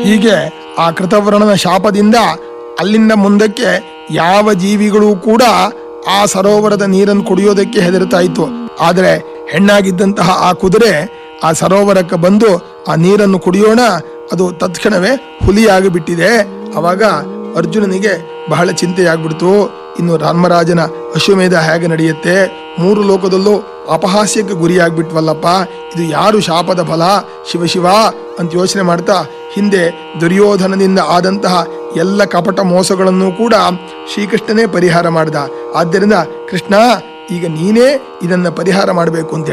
ಹೀಗೆ ಆ ಕೃತವರ್ಣನ ಶಾಪದಿಂದ ಅಲ್ಲಿಂದ ಮುಂದಕ್ಕೆ ಯಾವ ಜೀವಿಗಳು ಕೂಡ ಆ ಸರೋವರದ ನೀರನ್ನು ಕುಡಿಯೋದಕ್ಕೆ ಹೆದರ್ತಾ ಇತ್ತು ಆದರೆ ಹೆಣ್ಣಾಗಿದ್ದಂತಹ ಆ ಕುದುರೆ ಆ ಸರೋವರಕ್ಕೆ ಬಂದು ಆ ನೀರನ್ನು ಕುಡಿಯೋಣ ಅದು ತತ್ಕ್ಷಣವೇ ಹುಲಿಯಾಗಿ ಬಿಟ್ಟಿದೆ ಅವಾಗ ಅರ್ಜುನನಿಗೆ ಬಹಳ ಚಿಂತೆಯಾಗ್ಬಿಡ್ತು ಇನ್ನು ರಾಮರಾಜನ ಅಶ್ವಮೇಧ ಹೇಗೆ ನಡೆಯುತ್ತೆ ಮೂರು ಲೋಕದಲ್ಲೂ ಅಪಹಾಸ್ಯಕ್ಕೆ ಗುರಿಯಾಗ್ಬಿಟ್ವಲ್ಲಪ್ಪ ಇದು ಯಾರು ಶಾಪದ ಫಲ ಶಿವ ಶಿವ ಅಂತ ಯೋಚನೆ ಮಾಡ್ತಾ ಹಿಂದೆ ದುರ್ಯೋಧನದಿಂದ ಆದಂತಹ ಎಲ್ಲ ಕಪಟ ಮೋಸಗಳನ್ನು ಕೂಡ ಶ್ರೀಕೃಷ್ಣನೇ ಪರಿಹಾರ ಮಾಡ್ದ ಆದ್ದರಿಂದ ಕೃಷ್ಣ ಈಗ ನೀನೇ ಇದನ್ನ ಪರಿಹಾರ ಮಾಡಬೇಕು ಅಂತ